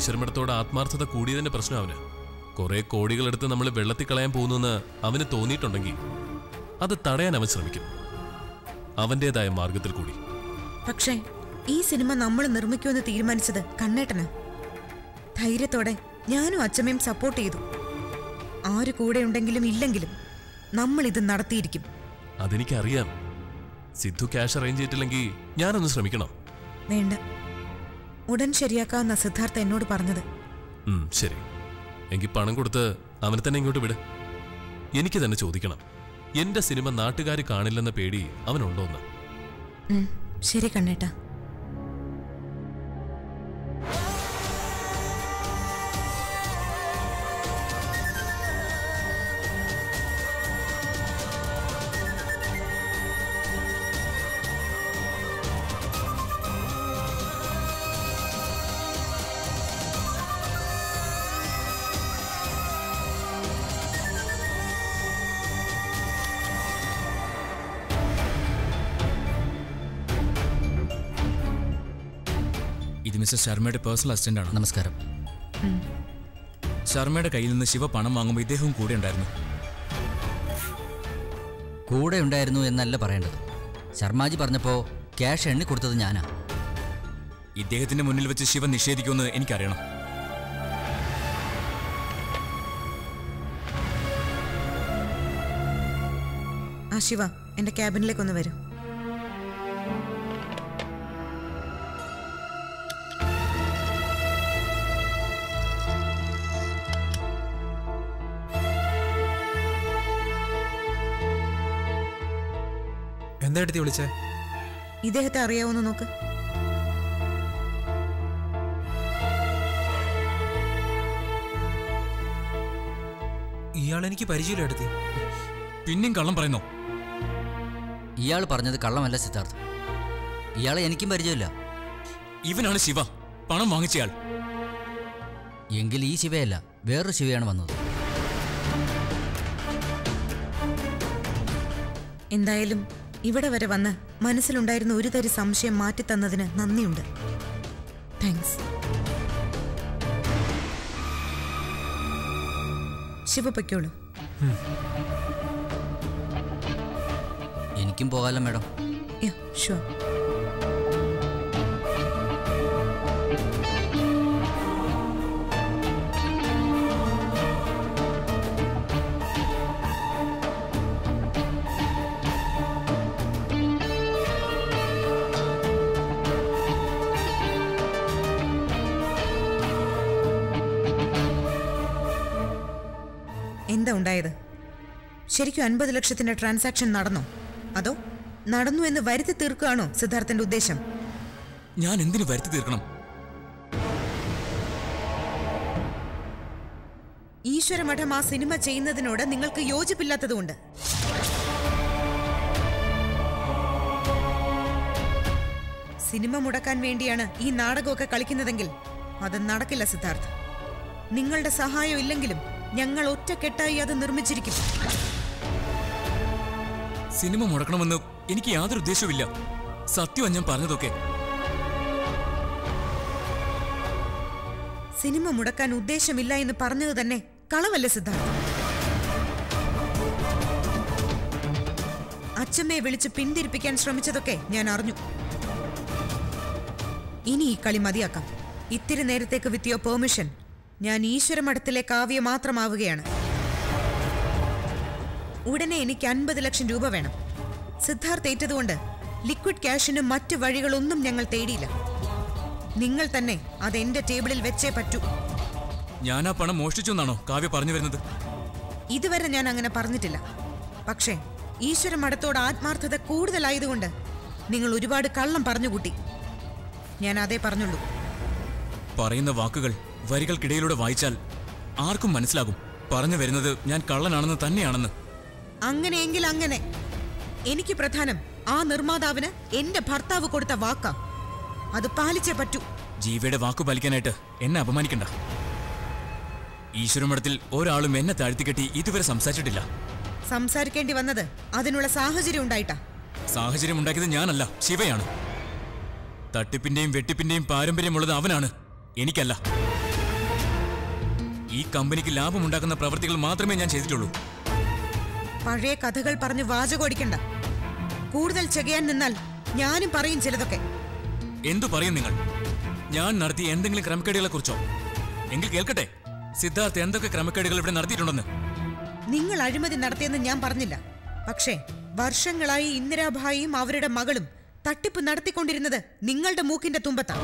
ഈശ്വരമഠത്തോട് ആത്മാർത്ഥത കൂടിയതിന്റെ പ്രശ്നം അവന് കുറെ കോടികളെടുത്ത് നമ്മൾ വെള്ളത്തിൽ കളയാൻ പോകുന്നെന്ന് അവന് തോന്നിയിട്ടുണ്ടെങ്കിൽ അത് തടയാൻ അവൻ ശ്രമിക്കും അവന്റേതായ മാർഗത്തിൽ കൂടി പക്ഷേ ഈ സിനിമ നമ്മൾ നിർമ്മിക്കുമെന്ന് തീരുമാനിച്ചത് കണ്ണേട്ടന് ധൈര്യത്തോടെ ഞാനും അച്ഛമ്മയും സപ്പോർട്ട് ചെയ്തു ആര് കൂടെ ഉണ്ടെങ്കിലും ഇല്ലെങ്കിലും നമ്മൾ ഇത് നടത്തിയിരിക്കും അതെനിക്കറിയാം സിദ്ധു ക്യാഷ് അറേഞ്ച് ചെയ്തിട്ടില്ലെങ്കിൽ ഞാനൊന്ന് ശ്രമിക്കണം വേണ്ട ഉടൻ ശരിയാക്കാമെന്ന സിദ്ധാർത്ഥ എന്നോട് പറഞ്ഞത് ഉം, ശരി എങ്കിൽ പണം കൊടുത്ത് അവനെ തന്നെ ഇങ്ങോട്ട് വിട് എനിക്ക് തന്നെ ചോദിക്കണം എന്റെ സിനിമ നാട്ടുകാർ കാണില്ലെന്ന പേടി അവനുണ്ടോന്ന് ഉം, ശരി കണ്ണേട്ട ഇത് മിസ്റ്റർ ശർമ്മയുടെ പേഴ്സണൽ അസിസ്റ്റന്റ് ആണ് നമസ്കാരം ശർമ്മയുടെ കയ്യിൽ നിന്ന് ശിവ പണം വാങ്ങുമ്പോൾ ഇദ്ദേഹവും കൂടെ ഉണ്ടായിരുന്നു കൂടെ ഉണ്ടായിരുന്നു എന്നല്ല പറയേണ്ടത് ശർമാജി പറഞ്ഞപ്പോൾ ക്യാഷ് എണ്ണി കൊടുത്തത് ഞാനാ ഇദ്ദേഹത്തിന്റെ മുന്നിൽ വെച്ച് ശിവ നിഷേധിക്കുമെന്ന് എനിക്കറിയണം ആ ശിവ എന്റെ ക്യാബിനിലേക്കൊന്ന് വരൂ എന്താ എടുത്തി വിളിച്ചേ ഇദ്ദേഹത്തെ അറിയാവോന്ന് നോക്ക് ഇയാൾ എനിക്ക് പരിചയമില്ല എടുത്തി പിന്നെയും കള്ളം പറയുന്നോ ഇയാൾ പറഞ്ഞത് കള്ളമല്ല സിദ്ധാർത്ഥ് ഇയാളെ എനിക്കും പരിചയമില്ല ഇവനാണ് ശിവ പണം വാങ്ങിച്ചയാൾ എങ്കിൽ ഈ ശിവയല്ല വേറൊരു ശിവയാണ് വന്നത് എന്തായാലും ഇവിടെ വരെ വന്ന് മനസ്സിലുണ്ടായിരുന്ന ഒരു തരി സംശയം മാറ്റിത്തന്നതിന് നന്ദിയുണ്ട് താങ്ക്സ് ശിവ പൊയ്ക്കോളൂ എനിക്കും പോകാലോ മാഡം യാ ഷുവർ എന്താ ഉണ്ടായത് ശരിക്കും അൻപത് ലക്ഷത്തിന്റെ ട്രാൻസാക്ഷൻ നടന്നോ അതോ നടന്നു എന്ന് വരുത്തി തീർക്കുകയാണോ സിദ്ധാർത്ഥന്റെ ഉദ്ദേശം ഞാൻ എന്തിനു വരുത്തി തീർക്കണം ഈശ്വരമഠം ആ സിനിമ ചെയ്യുന്നതിനോട് നിങ്ങൾക്ക് യോജിപ്പില്ലാത്തതുകൊണ്ട് സിനിമ മുടക്കാൻ വേണ്ടിയാണ് ഈ നാടകമൊക്കെ കളിക്കുന്നതെങ്കിൽ അത് നടക്കില്ല സിദ്ധാർത്ഥ് നിങ്ങളുടെ സഹായം ഇല്ലെങ്കിലും ഞങ്ങൾ ഒറ്റക്കെട്ടായി അത് നിർമ്മിച്ചിരിക്കും സിനിമ മുടക്കണമെന്ന് എനിക്ക് യാതൊരു ഉദ്ദേശവുമില്ല സത്യമാണ് ഞാൻ പറഞ്ഞതൊക്കെ സിനിമ മുടക്കാൻ ഉദ്ദേശമില്ല എന്ന് പറഞ്ഞത് തന്നെ കളവല്ലേ സിദ്ധാർത്ഥ അച്ഛമ്മയെ വിളിച്ച് പിന്തിരിപ്പിക്കാൻ ശ്രമിച്ചതൊക്കെ ഞാൻ അറിഞ്ഞു ഇനി ഈ കളി മതിയാക്കാം ഇത്തിരി നേരത്തേക്ക് വിത്തിയോ പെർമിഷൻ ഞാൻ ഈശ്വരമഠത്തിലെ കാവ്യ മാത്രമാവുകയാണ് ഉടനെ എനിക്ക് അൻപത് ലക്ഷം രൂപ വേണം സിദ്ധാർത്ഥ് ഏറ്റതുകൊണ്ട് ലിക്വിഡ് ക്യാഷിന് മറ്റു വഴികളൊന്നും ഞങ്ങൾ തേടിയില്ല നിങ്ങൾ തന്നെ അത് എന്റെ ടേബിളിൽ വെച്ചേ പറ്റൂ ഞാൻ ആ പണം മോഷ്ടിച്ചു എന്നാണോ കാവ്യ പറഞ്ഞു വരുന്നത് ഇതുവരെ ഞാൻ അങ്ങനെ പറഞ്ഞിട്ടില്ല പക്ഷേ ഈശ്വര മഠത്തോട് ആത്മാർത്ഥത കൂടുതലായതുകൊണ്ട് നിങ്ങൾ ഒരുപാട് കള്ളം പറഞ്ഞുകൂട്ടി ഞാൻ അതേ പറഞ്ഞുള്ളൂ പറയുന്ന വാക്കുകൾ വരികൾക്കിടയിലൂടെ വായിച്ചാൽ ആർക്കും മനസ്സിലാകും പറഞ്ഞു വരുന്നത് ഞാൻ കള്ളനാണെന്ന് തന്നെയാണെന്ന് അങ്ങനെയെങ്കിൽ അങ്ങനെ എനിക്ക് പ്രധാനം ആ നിർമ്മാതാവിന് എന്റെ ഭർത്താവ് കൊടുത്ത വാക്കാ അത് പാലിച്ചേ പറ്റൂ ജീവയുടെ വാക്കു പാലിക്കാനായിട്ട് എന്നെ അപമാനിക്കണ്ട ഈശ്വരമഠത്തിൽ ഒരാളും എന്നെ താഴ്ത്തിക്കെട്ടി ഇതുവരെ സംസാരിച്ചിട്ടില്ല സംസാരിക്കേണ്ടി വന്നത് അതിനുള്ള സാഹചര്യം ഉണ്ടായിട്ടാ സാഹചര്യം ഉണ്ടാക്കിയത് ഞാനല്ല ശിവയാണ് തട്ടിപ്പിന്റെയും വെട്ടിപ്പിന്റെയും പാരമ്പര്യമുള്ളത് അവനാണ് എനിക്കല്ല ഈ കമ്പനിക്ക് ലാഭമുണ്ടാക്കുന്ന പ്രവൃത്തികൾ മാത്രമേ ഞാൻ ചെയ്തിട്ടുള്ളൂ പഴയ കഥകൾ പറഞ്ഞ് വാചകോടിക്കണ്ട കൂടുതൽ ചെകയാൻ നിന്നാൽ ഞാനും പറയും ചിലതൊക്കെ എന്തു പറയും നിങ്ങൾ ഞാൻ നടത്തിയ എന്തെങ്കിലും ക്രമക്കേടുകളെ കുറിച്ചോ എങ്കിൽ കേൾക്കട്ടെ സിദ്ധാർത്ഥ് എന്തൊക്കെ ക്രമക്കേടുകൾ ഇവിടെ നടത്തിയിട്ടുണ്ടെന്ന് നിങ്ങൾ അഴിമതി നടത്തിയെന്ന് ഞാൻ പറഞ്ഞില്ല പക്ഷേ വർഷങ്ങളായി ഇന്ദിരാഭായിയും അവരുടെ മകളും തട്ടിപ്പ് നടത്തിക്കൊണ്ടിരുന്നത് നിങ്ങളുടെ മൂക്കിന്റെ തുമ്പത്താണ്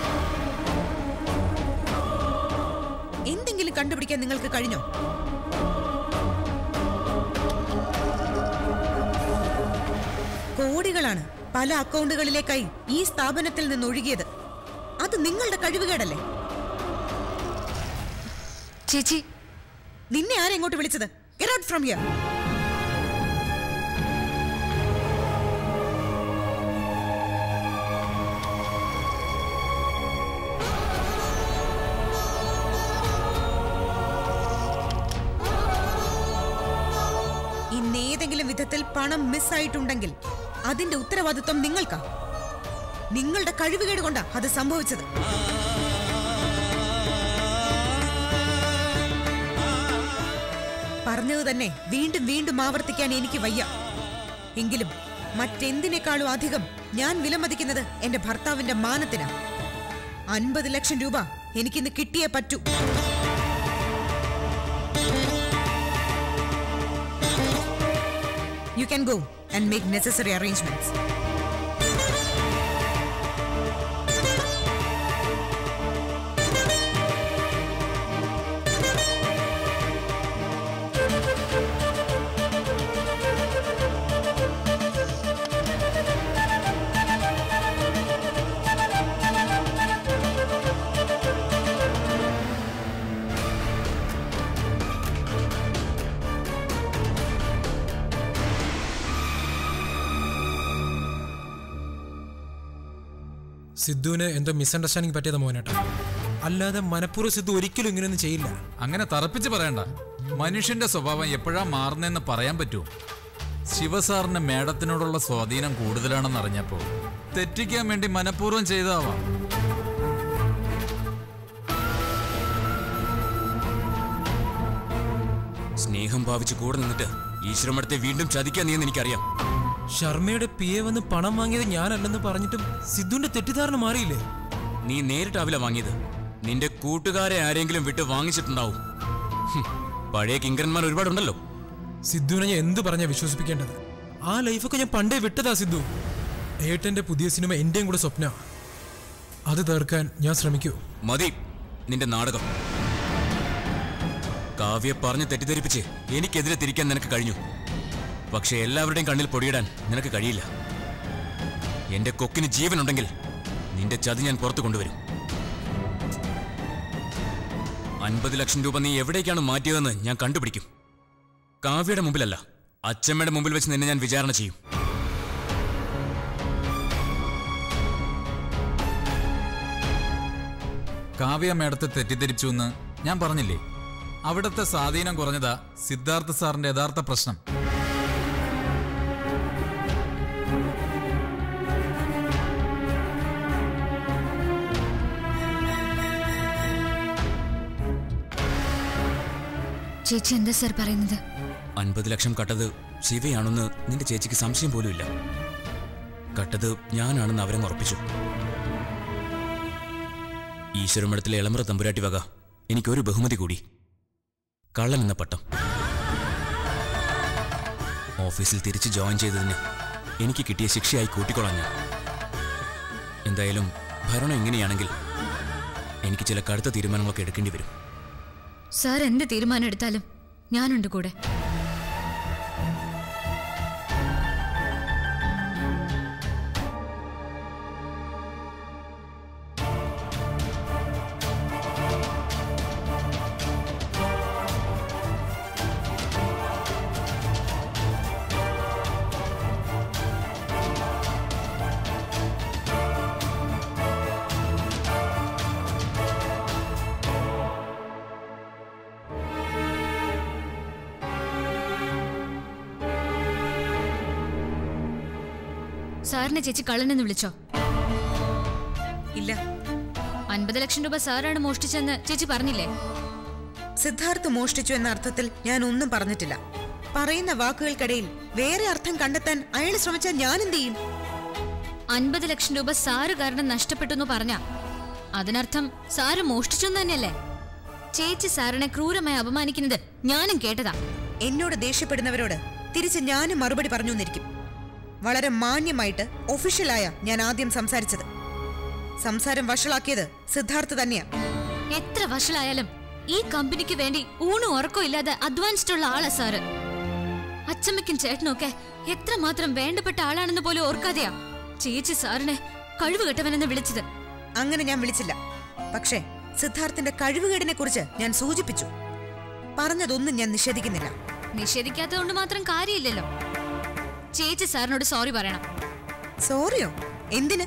എന്തെങ്കിലും കണ്ടുപിടിക്കാൻ നിങ്ങൾക്ക് കഴിഞ്ഞോ കോടികളാണ് പല അക്കൗണ്ടുകളിലേക്കായി ഈ സ്ഥാപനത്തിൽ നിന്ന് ഒഴുകിയത് അത് നിങ്ങളുടെ കഴിവുകേടല്ലേ ചേച്ചി നിന്നെ ആരെ ഇങ്ങോട്ട് വിളിച്ചത് Get out from here. ഇന്നേതെങ്കിലും വിധത്തിൽ പണം മിസ്സായിട്ടുണ്ടെങ്കിൽ അതിന്റെ ഉത്തരവാദിത്വം നിങ്ങൾക്കാ നിങ്ങളുടെ കഴിവുകേട് കൊണ്ടാ അത് സംഭവിച്ചത് പറഞ്ഞത് തന്നെ വീണ്ടും വീണ്ടും ആവർത്തിക്കാൻ എനിക്ക് വയ്യ എങ്കിലും മറ്റെന്തിനേക്കാളും അധികം ഞാൻ വിലമതിക്കുന്നത് എന്റെ ഭർത്താവിന്റെ മാനത്തിനാണ് അൻപത് ലക്ഷം രൂപ എനിക്കിന്ന് കിട്ടിയേ പറ്റൂ you can go and make necessary arrangements സിദ്ധുവിന് എന്തോ മിസ്അണ്ടർസ്റ്റാൻഡിങ് പറ്റിയത് മോനേട്ടാ അല്ലാതെ മനഃപൂർവ്വം സിദ്ധു ഒരിക്കലും ഇങ്ങനെയൊന്നും ചെയ്യില്ല അങ്ങനെ തറപ്പിച്ച് പറയണ്ട മനുഷ്യന്റെ സ്വഭാവം എപ്പോഴാ മാറുന്നതെന്ന് പറയാൻ പറ്റുമോ ശിവസാറിന് മേഡത്തിനോടുള്ള സ്വാധീനം കൂടുതലാണെന്ന് അറിഞ്ഞപ്പോ തെറ്റിക്കാൻ വേണ്ടി മനഃപൂർവ്വം ചെയ്താവാം സ്നേഹം ഭാവിച്ച് കൂടെ നിന്നിട്ട് ഈശ്വരമടത്തെ വീണ്ടും ചതിക്കാൻ നീ എനിക്കറിയാം ശർമ്മയുടെ പി എ വന്ന് പണം വാങ്ങിയത് ഞാനല്ലെന്ന് പറഞ്ഞിട്ടും സിദ്ധുവിന്റെ തെറ്റിദ്ധാരണ മാറിയില്ലേ നീ നേരിട്ടാവില്ല വാങ്ങിയത് നിന്റെ കൂട്ടുകാരെ ആരെങ്കിലും വിട്ട് വാങ്ങിച്ചിട്ടുണ്ടാവും ഹും, പഴയ കിങ്കരന്മാർ ഒരുപാടുണ്ടല്ലോ സിദ്ധുവിനെ ഞാൻ എന്ത് പറഞ്ഞാ വിശ്വസിപ്പിക്കേണ്ടത് ആ ലൈഫൊക്കെ ഞാൻ പണ്ടേ വിട്ടതാ സിദ്ധു ഏട്ടന്റെ പുതിയ സിനിമ എന്റെയും കൂടെ സ്വപ്ന അത് തീർക്കാൻ ഞാൻ ശ്രമിക്കൂ മതി നിന്റെ നാടകം കാവ്യെ പറഞ്ഞ് തെറ്റിദ്ധരിപ്പിച്ച് എനിക്കെതിരെ തിരിക്കാൻ നിനക്ക് കഴിഞ്ഞു പക്ഷെ എല്ലാവരുടെയും കണ്ണിൽ പൊടിയിടാൻ നിനക്ക് കഴിയില്ല എന്റെ കൊക്കിന് ജീവനുണ്ടെങ്കിൽ നിന്റെ ചതി ഞാൻ പുറത്തു കൊണ്ടുവരും അൻപത് ലക്ഷം രൂപ നീ എവിടേക്കാണ് മാറ്റിയതെന്ന് ഞാൻ കണ്ടുപിടിക്കും കാവ്യയുടെ മുമ്പിലല്ല അച്ഛമ്മയുടെ മുമ്പിൽ വെച്ച് നിന്നെ ഞാൻ വിചാരണ ചെയ്യും കാവ്യ മേഡത്തെ തെറ്റിദ്ധരിച്ചു എന്ന് ഞാൻ പറഞ്ഞില്ലേ അവിടുത്തെ സ്വാധീനം കുറഞ്ഞതാ സിദ്ധാർത്ഥ സാറിന്റെ യഥാർത്ഥ പ്രശ്നം ചേച്ചി എന്താ സാർ പറയുന്നത് അൻപത് ലക്ഷം കട്ടത് ശിവയാണെന്ന് നിന്റെ ചേച്ചിക്ക് സംശയം പോലുമില്ല കട്ടത് ഞാനാണെന്ന് അവരങ്ങ് ഉറപ്പിച്ചു ഈശ്വരമഠത്തിലെ ഇളമ്പ്ര തമ്പുരാട്ടി വക എനിക്കൊരു ബഹുമതി കൂടി കള്ളൻ എന്ന പട്ടം ഓഫീസിൽ തിരിച്ച് ജോയിൻ ചെയ്തതിന് എനിക്ക് കിട്ടിയ ശിക്ഷയായി കൂട്ടിക്കൊള്ളാൻ ഞാൻ എന്തായാലും ഭരണം എങ്ങനെയാണെങ്കിൽ എനിക്ക് ചില കടുത്ത തീരുമാനങ്ങളൊക്കെ എടുക്കേണ്ടി വരും സാർ എന്ത് തീരുമാനം എടുത്താലും ഞാനുണ്ട് കൂടെ സാറിനെ ചേച്ചി കള്ളനെന്ന് വിളിച്ചോ ഇല്ല അൻപത് ലക്ഷം രൂപ സാറാണ് മോഷ്ടിച്ചെന്ന് ചേച്ചി പറഞ്ഞില്ലേ സിദ്ധാർത്ഥ് മോഷ്ടിച്ചു എന്ന അർത്ഥത്തിൽ ഞാൻ ഒന്നും പറഞ്ഞിട്ടില്ല പറയുന്ന വാക്കുകൾക്കിടയിൽ വേറെ അർത്ഥം കണ്ടെത്താൻ അയാൾ ശ്രമിച്ചാൽ ഞാൻ എന്ത് ചെയ്യും അൻപത് ലക്ഷം രൂപ സാറ് കാരണം നഷ്ടപ്പെട്ടു എന്ന് പറഞ്ഞ അതിനർത്ഥം സാറ് മോഷ്ടിച്ചു എന്ന് തന്നെയല്ലേ ചേച്ചി സാറിനെ ക്രൂരമായി അപമാനിക്കുന്നത് ഞാനും കേട്ടതാ എന്നോട് ദേഷ്യപ്പെടുന്നവരോട് തിരിച്ച് ഞാനും മറുപടി പറഞ്ഞു എന്നിരിക്കും വളരെ മാന്യമായിട്ട് ഒഫീഷ്യലായ ഞാൻ ആദ്യം സംസാരിച്ചത് സംസാരം വഷളാക്കിയത് സിദ്ധാർത്ഥ് തന്നെയാ എത്ര വഷളായാലും ഈ കമ്പനിക്ക് വേണ്ടി ഊണും ഉറക്കവും ഇല്ലാതെ അധ്വാനിച്ചിട്ടുള്ള ആളാ സാറ് അച്ചമ്മയ്ക്കും ചേട്ടനും ഒക്കെ എത്രമാത്രം വേണ്ടപ്പെട്ട ആളാണെന്ന് പോലും ഓർക്കാതെയാ ചേച്ചി സാറിനെ കഴിവുകെട്ടവനെന്ന് വിളിച്ചത് അങ്ങനെ ഞാൻ വിളിച്ചില്ല പക്ഷേ സിദ്ധാർത്ഥിന്റെ കഴിവുകേടിനെ കുറിച്ച് ഞാൻ സൂചിപ്പിച്ചു പറഞ്ഞതൊന്നും ഞാൻ നിഷേധിക്കുന്നില്ല നിഷേധിക്കാത്തതുകൊണ്ട് മാത്രം കാര്യമില്ലല്ലോ ചേച്ചി സാറിനോട് സോറി പറയണം സോറിയോ എന്തിന്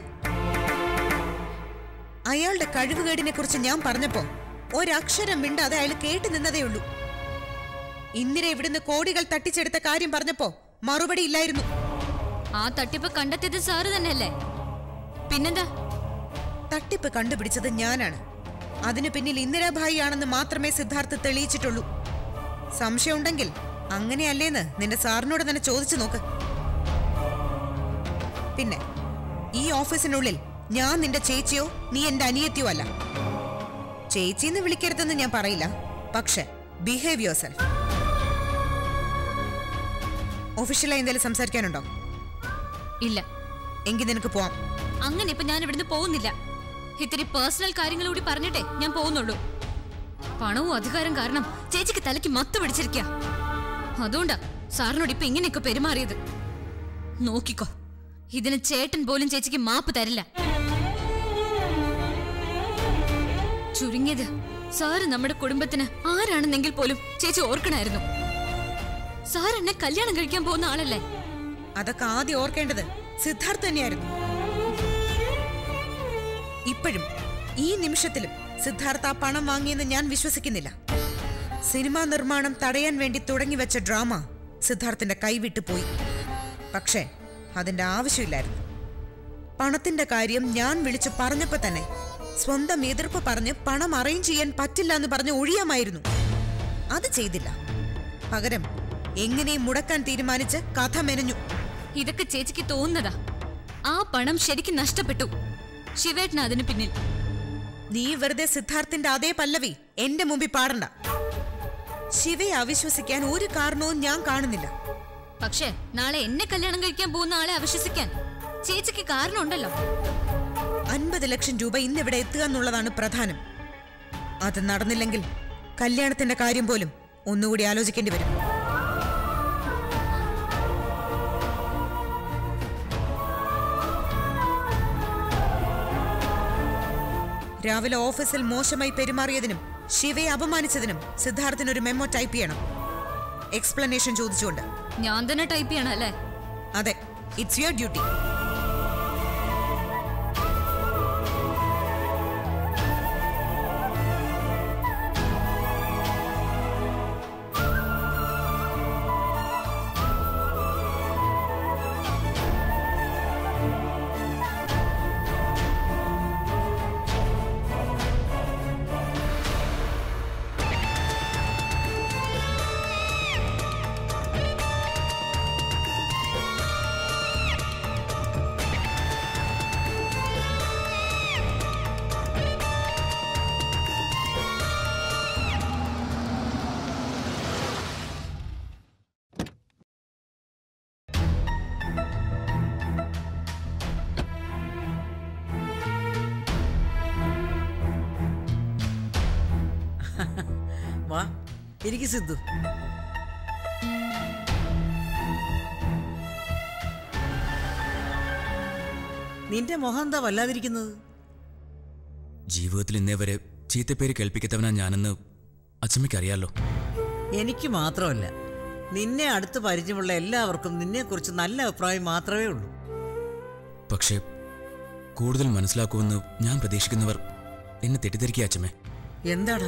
അയാളുടെ കഴിവുകേടിനെ കുറിച്ച് ഞാൻ പറഞ്ഞപ്പോ ഒരക്ഷരം മിണ്ടാതെ അയാൾ കേട്ടു നിന്നതേ ഉള്ളൂ ഇന്ദിര ഇവിടുന്ന് കോടികൾ തട്ടിച്ചെടുത്ത കാര്യം പറഞ്ഞപ്പോ മറുപടി ഇല്ലായിരുന്നു ആ തട്ടിപ്പ് കണ്ടെത്തിയത് സാറ് തന്നെയല്ലേ പിന്നെന്താ തട്ടിപ്പ് കണ്ടുപിടിച്ചത് ഞാനാണ് അതിനു പിന്നിൽ ഇന്ദിരാഭായി ആണെന്ന് മാത്രമേ സിദ്ധാർത്ഥ് തെളിയിച്ചിട്ടുള്ളൂ സംശയമുണ്ടെങ്കിൽ അങ്ങനെയല്ലേന്ന് നിന്റെ സാറിനോട് തന്നെ ചോദിച്ചു നോക്ക് പിന്നെ ഈ ഓഫീസിനുള്ളിൽ ഞാൻ നിന്റെ ചേച്ചിയോ നീ എന്റെ അനിയത്തിയോ അല്ല ചേച്ചിന്ന് വിളിക്കരുതെന്ന് ഞാൻ പറയില്ല പക്ഷെ ബിഹേവ് യുവർ സെൽഫ് ഒഫീഷ്യലായി എന്തെങ്കിലും സംസാരിക്കാനുണ്ടോ ഇല്ല എങ്കിൽ നിനക്ക് പോവാം അങ്ങനെ ഇപ്പൊ ഞാൻ ഇവിടുന്ന് പോകുന്നില്ല ഇത്തിരി പേഴ്സണൽ കാര്യങ്ങൾ കൂടി പറഞ്ഞിട്ടേ ഞാൻ പോകുന്നുള്ളൂ പണവും അധികാരം കാരണം ചേച്ചിക്ക് തലയ്ക്ക് മത്ത് പിടിച്ചിരിക്ക അതുകൊണ്ടാ സാറിനോട് ഇപ്പൊ ഇങ്ങനെയൊക്കെ പെരുമാറിയത് നോക്കിക്കോ ഇതിന് ചേട്ടൻ പോലും ചേച്ചിക്ക് മാപ്പ് തരില്ല ചുരുങ്ങിയത് സാറ് നമ്മുടെ കുടുംബത്തിന് ആരാണെന്നെങ്കിൽ പോലും ചേച്ചി ഓർക്കണായിരുന്നു സാർ എന്നെ കല്യാണം കഴിക്കാൻ പോകുന്ന ആളല്ലേ അതൊക്കെ ആദ്യം ഓർക്കേണ്ടത് സിദ്ധാർത്ഥ് തന്നെയായിരുന്നു ഇപ്പോഴും ഈ നിമിഷത്തിലും സിദ്ധാർത്ഥ ആ പണം വാങ്ങിയെന്ന് ഞാൻ വിശ്വസിക്കുന്നില്ല സിനിമാ നിർമ്മാണം തടയാൻ വേണ്ടി തുടങ്ങിവെച്ച ഡ്രാമ സിദ്ധാർത്ഥിന്റെ കൈവിട്ടു പോയി പക്ഷേ അതിന്റെ ആവശ്യമില്ലായിരുന്നു പണത്തിന്റെ കാര്യം ഞാൻ വിളിച്ചു പറഞ്ഞപ്പോ തന്നെ സ്വന്തം എതിർപ്പ് പറഞ്ഞ് പണം അറേഞ്ച് ചെയ്യാൻ പറ്റില്ല എന്ന് പറഞ്ഞ് ഒഴിയാമായിരുന്നു അത് ചെയ്തില്ല പകരം എങ്ങനെയും മുടക്കാൻ തീരുമാനിച്ച് കഥ മെനഞ്ഞു ഇതൊക്കെ ചേച്ചിക്ക് തോന്നുന്നതാ ആ പണം ശരിക്കും നഷ്ടപ്പെട്ടു ശിവേട്ടന അതിന് പിന്നിൽ നീ വെറുതെ സിദ്ധാർത്ഥിന്റെ അതേ പല്ലവി എന്റെ മുമ്പിൽ പാടണ്ട ശിവയെ അവിശ്വസിക്കാൻ ഒരു കാരണവും ഞാൻ കാണുന്നില്ല പക്ഷേ നാളെ എന്നെ കല്യാണം കഴിക്കാൻ പോകുന്ന ആളെ അവിശ്വസിക്കാൻ ചേച്ചിക്ക് കാരണമുണ്ടല്ലോ അൻപത് ലക്ഷം രൂപ ഇന്നിവിടെ എത്തുക എന്നുള്ളതാണ് പ്രധാനം അത് നടന്നില്ലെങ്കിൽ കല്യാണത്തിന്റെ കാര്യം പോലും ഒന്നുകൂടി ആലോചിക്കേണ്ടി വരും രാവിലെ ഓഫീസിൽ മോശമായി പെരുമാറിയതിനും ശിവയെ അപമാനിച്ചതിനും സിദ്ധാർത്ഥിന് ഒരു മെമ്മോ ടൈപ്പ് ചെയ്യണം എക്സ്പ്ലനേഷൻ ചോദിച്ചുകൊണ്ട് ഞാൻ തന്നെ ടൈപ്പ് ചെയ്യണം അല്ലേ അതെ ഇറ്റ്സ് യുവർ ഡ്യൂട്ടി വാ എനിക്ക് സിദ്ധു നിന്റെ മുഖം എന്താ വല്ലാതിരിക്കുന്നത് ജീവിതത്തിൽ ഇന്നേ വരെ ചീത്തപ്പേര് കേൾപ്പിക്കത്തവനാ ഞാനെന്ന് അച്ചമ്മയ്ക്കറിയാലോ എനിക്ക് മാത്രമല്ല നിന്നെ അടുത്ത് പരിചയമുള്ള എല്ലാവർക്കും നിന്നെക്കുറിച്ച് നല്ല അഭിപ്രായം മാത്രമേ ഉള്ളൂ പക്ഷേ കൂടുതൽ മനസ്സിലാക്കുമെന്ന് ഞാൻ പ്രതീക്ഷിക്കുന്നവർ എന്നെ തെറ്റിദ്ധരിക്കുക അച്ചമ്മേ എന്താടാ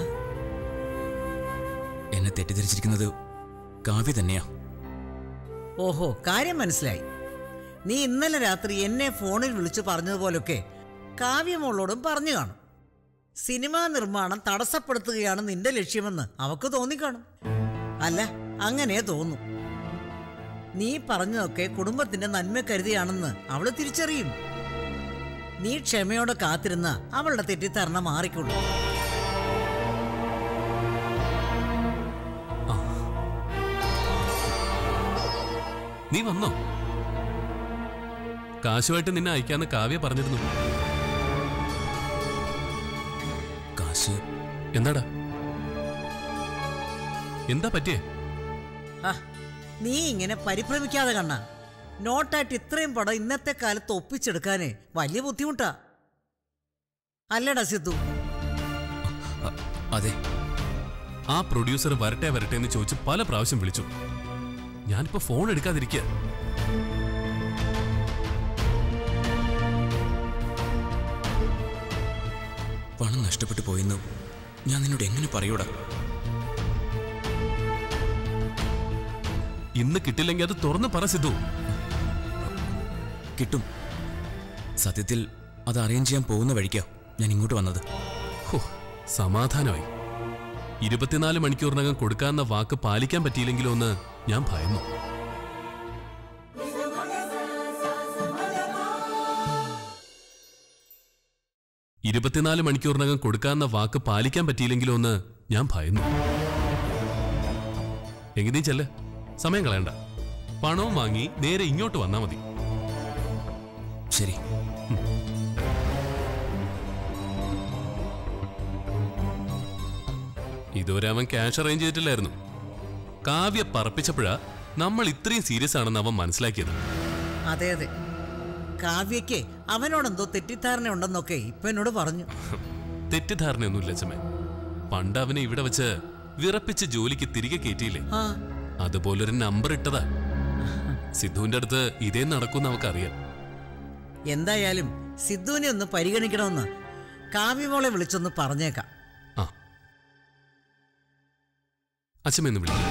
എന്നെ തെറ്റിദ്ധരിച്ചിരിക്കുന്നത് കാവ്യ തന്നെയാ ഓഹോ കാര്യം മനസ്സിലായി നീ ഇന്നലെ രാത്രി എന്നെ ഫോണിൽ വിളിച്ചു പറഞ്ഞതുപോലൊക്കെ കാവ്യമോളോടും പറഞ്ഞു കാണും സിനിമാ നിർമ്മാണം തടസ്സപ്പെടുത്തുകയാണ് നിന്റെ ലക്ഷ്യമെന്ന് അവക്ക് തോന്നിക്കാണും അല്ല അങ്ങനെ തോന്നും നീ പറഞ്ഞതൊക്കെ കുടുംബത്തിന്റെ നന്മ കരുതിയാണെന്ന് അവള് തിരിച്ചറിയും നീ ക്ഷമയോടെ കാത്തിരുന്ന അവളുടെ തെറ്റിദ്ധാരണ മാറിക്കൊള്ളു നീ വന്നോ കാശുമായിട്ട് നിന്നെ അയക്കാന്ന് കാവ്യ പറഞ്ഞിരുന്നു കാശ് എന്താടാ എന്താ പറ്റിയേ ആ, നീ ഇങ്ങനെ പരിഭ്രമിക്കാതെ കണ്ണ നോട്ടായിട്ട് ഇത്രയും പടം ഇന്നത്തെ കാലത്ത് ഒപ്പിച്ചെടുക്കാനേ വലിയ ബുദ്ധിമുട്ടാ അല്ലടാ സിദ്ധു അ- അതെ ആ പ്രൊഡ്യൂസർ വരട്ടെ വരട്ടെ എന്ന് ചോദിച്ച് പല പ്രാവശ്യം വിളിച്ചു ഞാനിപ്പോ ഫോൺ എടുക്കാതിരിക്കുക പണം നഷ്ടപ്പെട്ടു പോയെന്ന് ഞാൻ നിന്നോട് എങ്ങനെ പറയൂടാ ഇന്ന് കിട്ടില്ലെങ്കിൽ അത് തുറന്ന് പറ സിദ്ധു കിട്ടും സത്യത്തിൽ അത് അറേഞ്ച് ചെയ്യാൻ പോകുന്ന വഴിക്കാ ഞാൻ ഇങ്ങോട്ട് വന്നത് ഹോ, സമാധാനമായി ഇരുപത്തിനാല് മണിക്കൂറിനകം കൊടുക്കാവുന്ന വാക്ക് പാലിക്കാൻ പറ്റിയില്ലെങ്കിലോ എന്ന് ഞാൻ ഭയന്നു ഇരുപത്തിനാല് മണിക്കൂറിനകം കൊടുക്കാവുന്ന വാക്ക് പാലിക്കാൻ പറ്റിയില്ലെങ്കിലോ എന്ന് ഞാൻ ഭയന്നു എങ്കിൽ നീ ചെല്ല് സമയം കളയണ്ട പണവും വാങ്ങി നേരെ ഇങ്ങോട്ട് വന്നാ മതി ശരി ഇതുവരെ അവൻ ക്യാഷ് അറേഞ്ച് ചെയ്തിട്ടില്ലായിരുന്നു കാവ്യ പറപ്പിച്ചപ്പോഴാ നമ്മൾ ഇത്രയും സീരിയസ് ആണെന്ന് അവൻ മനസ്സിലാക്കിയത് അതെ അതെ കാവ്യയ്ക്ക് അവനോടെന്തോ തെറ്റിദ്ധാരണ ഉണ്ടെന്നൊക്കെ ഇപ്പൊ എന്നോട് പറഞ്ഞു തെറ്റിദ്ധാരണയൊന്നുമില്ല ചമ്മേ പണ്ട് അവനെ ഇവിടെ വെച്ച് വിറപ്പിച്ച് ജോലിക്ക് തിരികെ കയറ്റിയില്ലേ ആ അതുപോലൊരു നമ്പർ ഇട്ടതാ സിദ്ധുവിന്റെ അടുത്ത് ഇതേ നടക്കുമെന്ന് അവക്കറിയാം എന്തായാലും സിദ്ധുവിനെ ഒന്ന് പരിഗണിക്കണമെന്ന് കാവ്യമോളെ വിളിച്ചൊന്ന് പറഞ്ഞേക്കാം ആ അച്ഛമ്മയൊന്ന് വിളിക്കും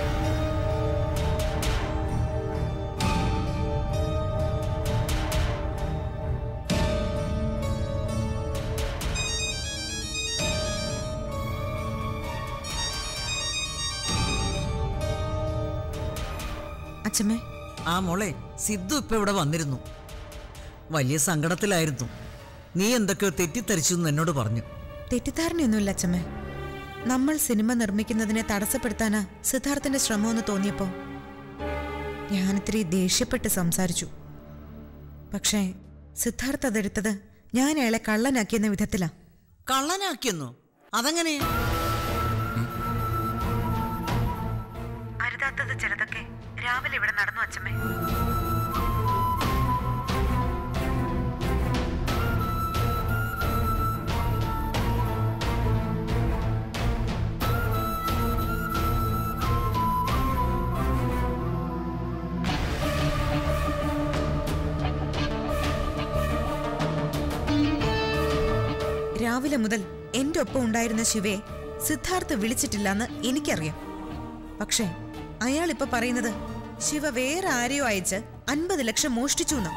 അച്ഛമ്മേ ആ മോളെ സിദ്ധു ഇപ്പൊ ഇവിടെ വന്നിരുന്നു വലിയ സങ്കടത്തിലായിരുന്നു നീ എന്തൊക്കെയോ തെറ്റിദ്ധരിച്ചു എന്ന് എന്നോട് പറഞ്ഞു തെറ്റിദ്ധാരണയൊന്നുമില്ല അച്ഛമ്മേ നമ്മൾ സിനിമ നിർമ്മിക്കുന്നതിനെ തടസ്സപ്പെടുത്താനാ സിദ്ധാർത്ഥന്റെ ശ്രമമെന്ന് തോന്നിയപ്പോ ഞാനിത്തിരി ദേഷ്യപ്പെട്ട് സംസാരിച്ചു പക്ഷേ സിദ്ധാർത്ഥ് അതെടുത്തത് ഞാൻ അയാളെ കള്ളനാക്കിയെന്ന വിധത്തിലാ കള്ളനാക്കിയെന്നോ അതെങ്ങനെ അരുതാത്തത് ചിലതൊക്കെ രാവിലെ ഇവിടെ നടന്നു അച്ഛമ്മേ രാവിലെ മുതൽ എന്റെ ഒപ്പം ഉണ്ടായിരുന്ന ശിവയെ സിദ്ധാർത്ഥ് വിളിച്ചിട്ടില്ലെന്ന് എനിക്കറിയാം പക്ഷേ അയാൾ ഇപ്പൊ പറയുന്നത് ശിവ വേറെ ആരെയോ അയച്ച് അൻപത് ലക്ഷം മോഷ്ടിച്ചു എന്നാ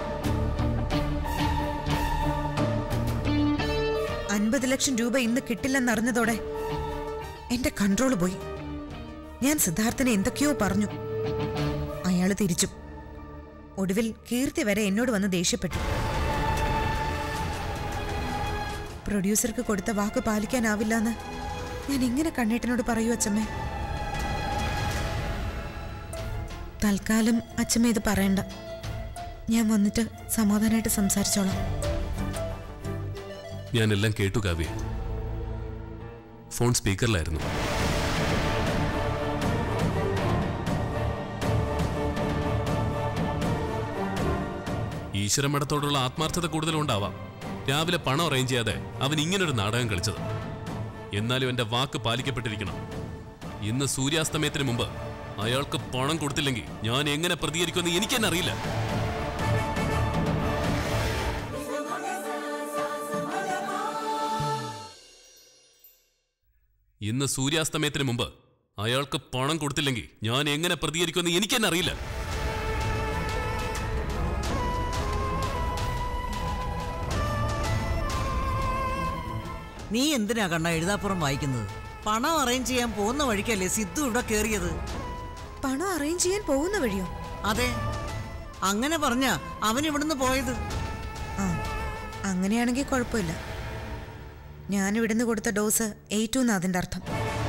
അൻപത് ലക്ഷം രൂപ ഇന്ന് കിട്ടില്ലെന്നറിഞ്ഞതോടെ എന്റെ കൺട്രോൾ പോയി ഞാൻ സിദ്ധാർത്ഥനെ എന്തൊക്കെയോ പറഞ്ഞു അയാൾ തിരിച്ചു ഒടുവിൽ കീർത്തി വരെ എന്നോട് വന്ന് ദേഷ്യപ്പെട്ടു പ്രൊഡ്യൂസർക്ക് കൊടുത്ത വാക്ക് പാലിക്കാനാവില്ലെന്ന് ഞാൻ എങ്ങനെ കണ്ണേട്ടനോട് പറയൂ അച്ഛമ്മേ തൽക്കാലം അച്ഛമ്മ ഇത് പറയണ്ട ഞാൻ വന്നിട്ട് സമാധാനമായിട്ട് സംസാരിച്ചോളാം ഞാനെല്ലാം കേട്ടു കാവ്യ ഫോൺ സ്പീക്കറിലായിരുന്നു ഈശ്വരമഠത്തോടുള്ള ആത്മാർത്ഥത കൂടുതലുണ്ടാവാം രാവിലെ പണം അറേഞ്ച് ചെയ്യാതെ അവൻ ഇങ്ങനൊരു നാടകം കളിച്ചത് എന്നാലും എന്റെ വാക്ക് പാലിക്കപ്പെട്ടിരിക്കണം ഇന്ന് സൂര്യാസ്തമയത്തിന് മുമ്പ് അയാൾക്ക് പണം കൊടുത്തില്ലെങ്കിൽ ഞാൻ എങ്ങനെ പ്രതികരിക്കുമെന്ന് എനിക്ക് തന്നെ അറിയില്ല ഇന്ന് സൂര്യാസ്തമയത്തിന് മുമ്പ് അയാൾക്ക് പണം കൊടുത്തില്ലെങ്കിൽ ഞാൻ എങ്ങനെ പ്രതികരിക്കുമെന്ന് എനിക്ക് തന്നെ അറിയില്ല നീ എന്തിനാ കണ്ണ എഴുതാപ്പുറം വായിക്കുന്നത് പണം അറേഞ്ച് ചെയ്യാൻ പോകുന്ന വഴിക്കല്ലേ സിദ്ധു ഇവിടെ കയറിയത് പണം അറേഞ്ച് ചെയ്യാൻ പോകുന്ന വഴിയോ അതെ അങ്ങനെ പറഞ്ഞ അവൻ ഇവിടുന്ന് പോയത് ആ അങ്ങനെയാണെങ്കിൽ കുഴപ്പമില്ല ഞാൻ ഇവിടുന്ന് കൊടുത്ത ഡോസ് ഏറ്റു എന്ന് അതിൻ്റെ അർത്ഥം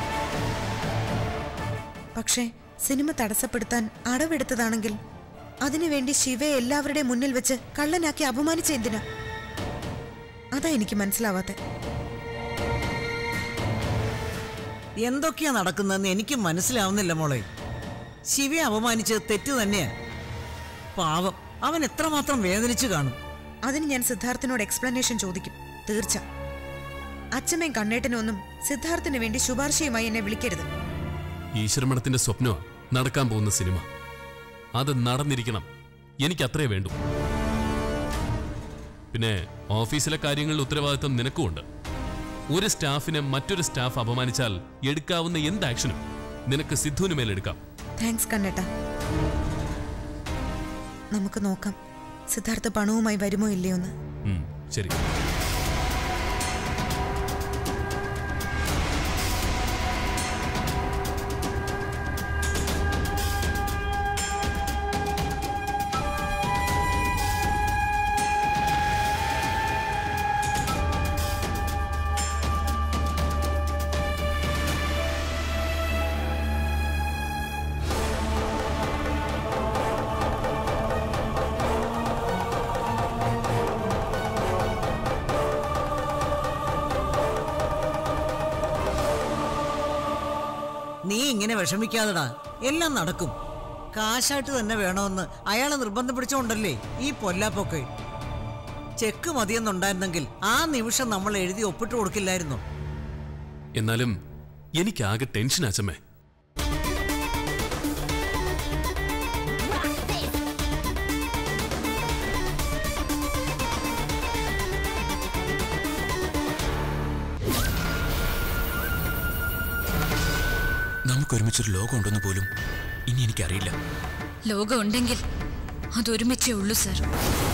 പക്ഷേ സിനിമ തടസ്സപ്പെടുത്താൻ അടവെടുത്തതാണെങ്കിൽ അതിനുവേണ്ടി ശിവയെ എല്ലാവരുടെയും മുന്നിൽ വെച്ച് കള്ളനാക്കി അപമാനിച്ച എന്തിനാ അതാ എനിക്ക് മനസ്സിലാവാത്തെ എന്തൊക്കെയാ നടക്കുന്നതെന്ന് എനിക്ക് മനസ്സിലാവുന്നില്ല മോളെ ശിവയെ അപമാനിച്ചത് തെറ്റ് തന്നെയാ പാവം അവൻ എത്രമാത്രം വേദനിച്ചു കാണും അതിന് ഞാൻ സിദ്ധാർത്ഥിനോട് എക്സ്പ്ലനേഷൻ ചോദിക്കും തീർച്ച അച്ഛമ്മയും കണ്ണേട്ടനും ഒന്നും സിദ്ധാർത്ഥിന് വേണ്ടി ശുപാർശയുമായി എന്നെ വിളിക്കരുത് ഈശ്വരമണത്തിന്റെ സ്വപ്നമാ നടക്കാൻ പോകുന്ന സിനിമ അത് നടന്നിരിക്കണം എനിക്ക് അത്രേ വേണ്ടു പിന്നെ ഓഫീസിലെ കാര്യങ്ങളിൽ ഉത്തരവാദിത്വം നിനക്കുമുണ്ട് ഒരു സ്റ്റാഫിനെ മറ്റൊരു സ്റ്റാഫ് അപമാനിച്ചാൽ എടുക്കാവുന്ന എന്ത് ആക്ഷനും നിനക്ക് സിദ്ധുവിന് മേലെടുക്കാം താങ്ക്സ് കണ്ണേട്ട നമുക്ക് നോക്കാം സിദ്ധാർത്ഥ പണവുമായി വരുമോ ഇല്ലയോ എന്ന് ഉം, ശരി നീ ഇങ്ങനെ വിഷമിക്കാതെടാ എല്ലാം നടക്കും കാശായിട്ട് തന്നെ വേണമെന്ന് അയാളെ നിർബന്ധം പിടിച്ചോണ്ടല്ലേ ഈ പൊല്ലാപ്പൊക്കെ ചെക്ക് മതിയെന്നുണ്ടായിരുന്നെങ്കിൽ ആ നിമിഷം നമ്മൾ എഴുതി ഒപ്പിട്ട് കൊടുക്കില്ലായിരുന്നോ എന്നാലും എനിക്കാകെ ടെൻഷൻ അച്ചമ്മേ നമുക്കൊരുമിച്ചൊരു ലോകം ഉണ്ടെന്ന് പോലും ഇനി എനിക്കറിയില്ല ലോകം ഉണ്ടെങ്കിൽ അതൊരുമിച്ചേ ഉള്ളൂ സർ